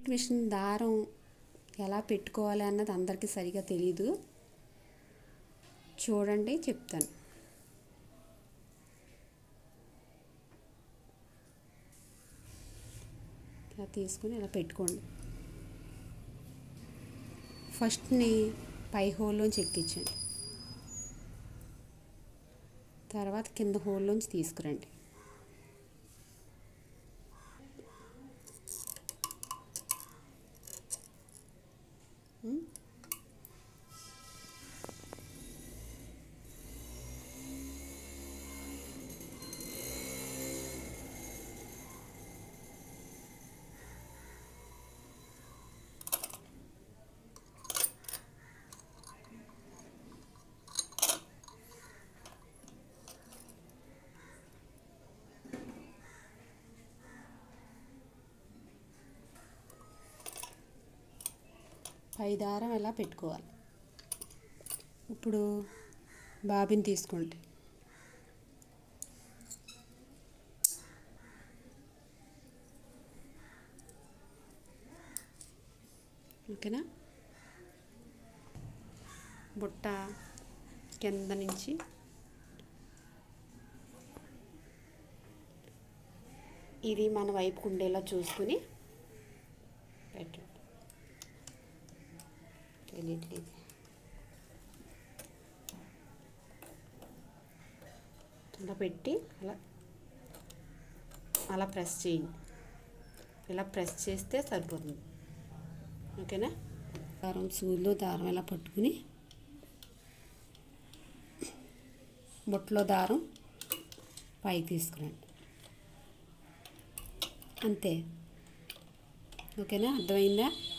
Silk machine దారం ఎలా పెట్టుకోవాలి అన్నది అందరికీ సరిగా తెలీదు చూడండి చెప్తాను ఇలా తీసుకుని ఇలా పెట్టుకోండి ఫస్ట్ని పై హోల్లోంచి ఎక్కించండి తర్వాత కింద హోల్లోంచి తీసుకురండి ఉమ్. పై దారం ఎలా పెట్టుకోవాలి ఇప్పుడు బాబిని తీసుకోండి ఓకేనా బుట్ట కింద నుంచి ఇది మన వైపుకు ఉండేలా చూసుకుని పెట్టండి తెలియట్లేదు అలా పెట్టి అలా అలా ప్రెస్ చేయండి ఇలా ప్రెస్ చేస్తే సరిపోతుంది ఓకేనా దారం సూదిలో దారం ఇలా పట్టుకుని బొట్లో దారం పైకి తీసుకురండి అంతే ఓకేనా అర్థమైందా